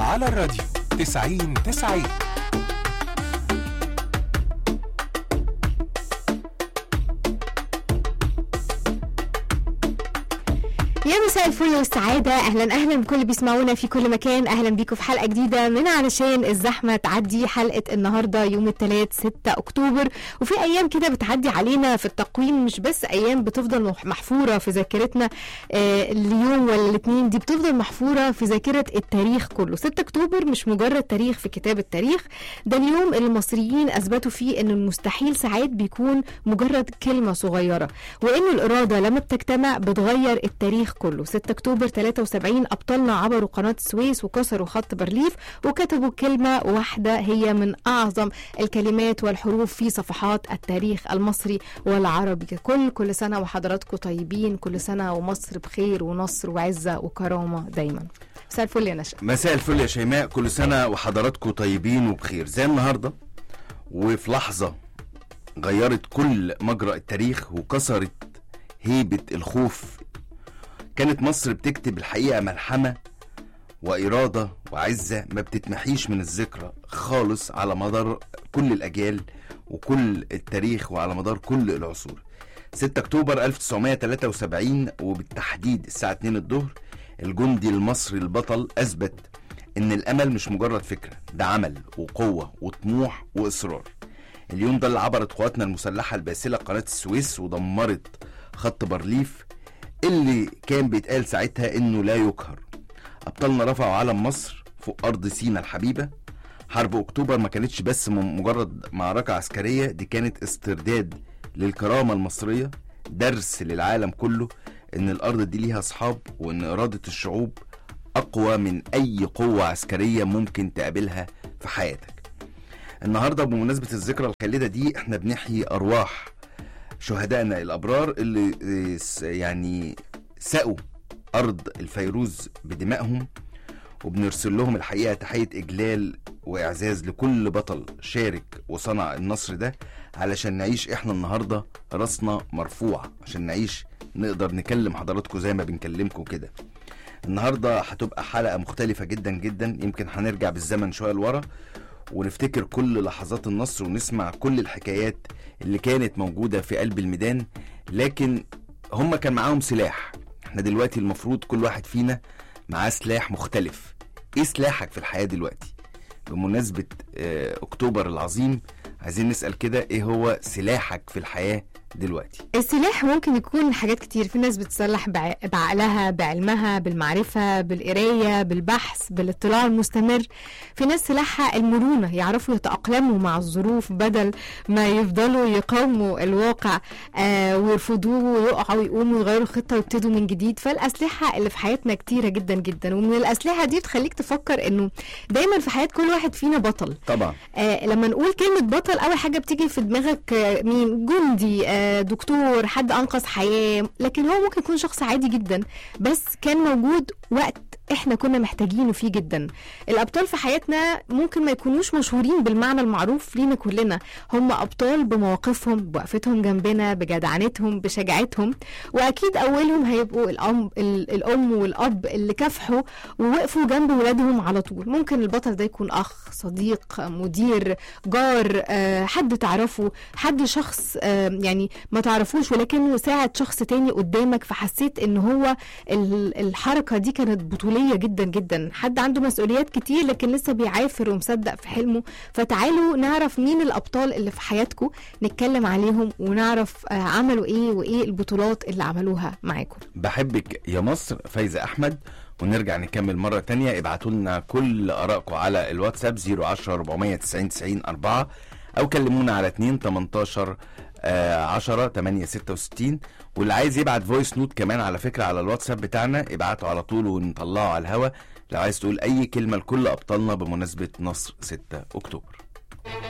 على الراديو 90 90 يا مساء الفل والسعادة أهلا أهلا بكل اللي بيسمعونا في كل مكان أهلا بيكم في حلقة جديدة من علشان الزحمة تعدي حلقة النهاردة يوم الثلاث 6 أكتوبر وفي أيام كده بتعدي علينا في التقويم مش بس أيام بتفضل مح- محفورة في ذاكرتنا آه اليوم ولا الاثنين دي بتفضل محفورة في ذاكرة التاريخ كله 6 أكتوبر مش مجرد تاريخ في كتاب التاريخ ده اليوم اللي المصريين أثبتوا فيه إن المستحيل ساعات بيكون مجرد كلمة صغيرة وإن الإرادة لما بتجتمع بتغير التاريخ كله 6 أكتوبر 73 أبطالنا عبروا قناة السويس وكسروا خط بارليف وكتبوا كلمة واحدة هي من أعظم الكلمات والحروف في صفحات التاريخ المصري والعربي كل كل سنة وحضراتكم طيبين كل سنة ومصر بخير ونصر وعزة وكرامة دايما مساء الفل يا نشأ مساء الفل يا شيماء كل سنة وحضراتكم طيبين وبخير زي النهاردة وفي لحظة غيرت كل مجرى التاريخ وكسرت هيبة الخوف كانت مصر بتكتب الحقيقة ملحمة وإرادة وعزة ما بتتمحيش من الذكرى خالص على مدار كل الأجيال وكل التاريخ وعلى مدار كل العصور 6 أكتوبر 1973 وبالتحديد الساعة 2 الظهر الجندي المصري البطل أثبت إن الأمل مش مجرد فكرة ده عمل وقوة وطموح وإصرار اليوم ده اللي عبرت قواتنا المسلحة الباسلة قناة السويس ودمرت خط بارليف اللي كان بيتقال ساعتها إنه لا يقهر أبطالنا رفعوا علم مصر فوق أرض سينا الحبيبة حرب أكتوبر ما كانتش بس م- مجرد معركة عسكرية دي كانت استرداد للكرامة المصرية درس للعالم كله إن الأرض دي ليها أصحاب وإن إرادة الشعوب أقوى من أي قوة عسكرية ممكن تقابلها في حياتك النهاردة بمناسبة الذكرى الخالدة دي احنا بنحيي أرواح شهدائنا الأبرار اللي آه، س- يعني سقوا أرض الفيروز بدمائهم وبنرسل لهم الحقيقة تحية إجلال وإعزاز لكل بطل شارك وصنع النصر ده علشان نعيش إحنا النهاردة راسنا مرفوعة عشان نعيش نقدر نكلم حضراتكم زي ما بنكلمكم كده النهاردة هتبقى حلقة مختلفة جدا جدا يمكن هنرجع بالزمن شوية لورا ونفتكر كل لحظات النصر ونسمع كل الحكايات اللي كانت موجودة في قلب الميدان لكن هم كان معاهم سلاح احنا دلوقتي المفروض كل واحد فينا معاه سلاح مختلف ايه سلاحك في الحياة دلوقتي بمناسبة آه، اكتوبر العظيم عايزين نسأل كده ايه هو سلاحك في الحياة دلوقتي السلاح ممكن يكون حاجات كتير في ناس بتسلح بع- بعقلها بعلمها بالمعرفة بالقراية بالبحث بالاطلاع المستمر في ناس سلاحها المرونة يعرفوا يتأقلموا مع الظروف بدل ما يفضلوا يقاوموا الواقع آه ويرفضوه ويقعوا ويقوموا يغيروا الخطة ويبتدوا من جديد فالأسلحة اللي في حياتنا كتيرة جدا جدا ومن الأسلحة دي بتخليك تفكر إنه دايما في حياة كل واحد فينا بطل طبعا آه لما نقول كلمة بطل أول حاجة بتيجي في دماغك آه مين جندي آه دكتور حد أنقذ حياة لكن هو ممكن يكون شخص عادي جدا بس كان موجود وقت احنا كنا محتاجينه فيه جدا الابطال في حياتنا ممكن ما يكونوش مشهورين بالمعنى المعروف لينا كلنا هم ابطال بمواقفهم بوقفتهم جنبنا بجدعنتهم بشجاعتهم واكيد اولهم هيبقوا الام ال- الام والاب اللي كافحوا ووقفوا جنب ولادهم على طول ممكن البطل ده يكون اخ صديق مدير جار آه، حد تعرفه حد شخص آه، يعني ما تعرفوش ولكنه ساعد شخص تاني قدامك فحسيت ان هو ال- الحركه دي كانت بطوليه جدا جدا حد عنده مسؤوليات كتير لكن لسه بيعافر ومصدق في حلمه فتعالوا نعرف مين الابطال اللي في حياتكم نتكلم عليهم ونعرف آه، عملوا ايه وايه البطولات اللي عملوها معاكم بحبك يا مصر فايزة أحمد ونرجع نكمل مرة تانية ابعتوا لنا كل آرائكم على الواتساب 010 490 90 4 أو كلمونا على 2 18 آه 10 8 66 واللي عايز يبعت فويس نوت كمان على فكرة على الواتساب بتاعنا ابعته على طول ونطلعه على الهوا لو عايز تقول أي كلمة لكل أبطالنا بمناسبة نصر 6 أكتوبر